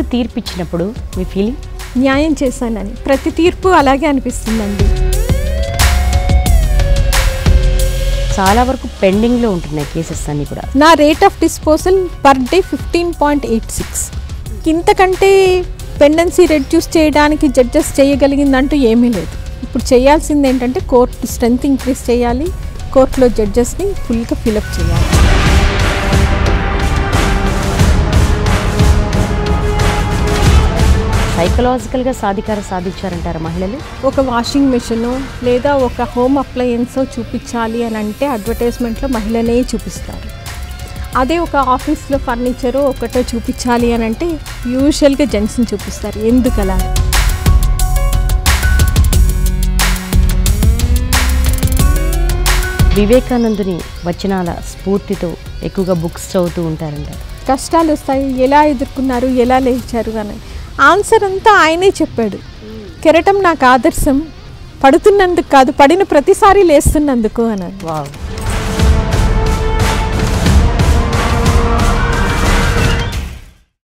తీర్పు ఇచ్చినప్పుడు మీ ఫీలింగ్ న్యాయం చేశానని ప్రతి తీర్పు అలాగే అనిపిస్తుందండి చాలా వరకు పెండింగ్లో ఉంటున్నాయి కేసెస్ అన్నీ కూడా నా rate of disposal per day fifteen point eight six ఇంతకంటే పెండెన్సీ రెడ్యూస్ చేయడానికి జడ్జెస్ చేయగలిగిందంటూ ఏమీ లేదు ఇప్పుడు చేయాల్సింది ఏంటంటే కోర్టు స్ట్రెంత్ ఇంక్రీజ్ చేయాలి కోర్టులో జడ్జెస్ని ఫుల్గా ఫిలప్ చేయాలి సైకలాజికల్గా సాధికార సాధించారంటారా మహిళలు ఒక వాషింగ్ మెషిన్ లేదా ఒక హోమ్ అప్లయన్స్ చూపించాలి అని అంటే అడ్వర్టైజ్మెంట్లో మహిళనే చూపిస్తారు అదే ఒక ఆఫీస్లో ఫర్నిచర్ ఒకటో చూపించాలి అని అంటే యూజువల్గా జెంట్స్ని చూపిస్తారు ఎందుకు అలా వివేకానందుని వచనాల స్ఫూర్తితో ఎక్కువగా బుక్స్ చదువుతూ ఉంటారంట కష్టాలు వస్తాయి ఎలా ఎదుర్కొన్నారు ఎలా లేచారు అని ఆన్సర్ అంతా ఆయనే చెప్పాడు కెరటం నాకు ఆదర్శం పడుతున్నందుకు కాదు పడిన ప్రతిసారి లేస్తున్నందుకు అన్నాడు వావ్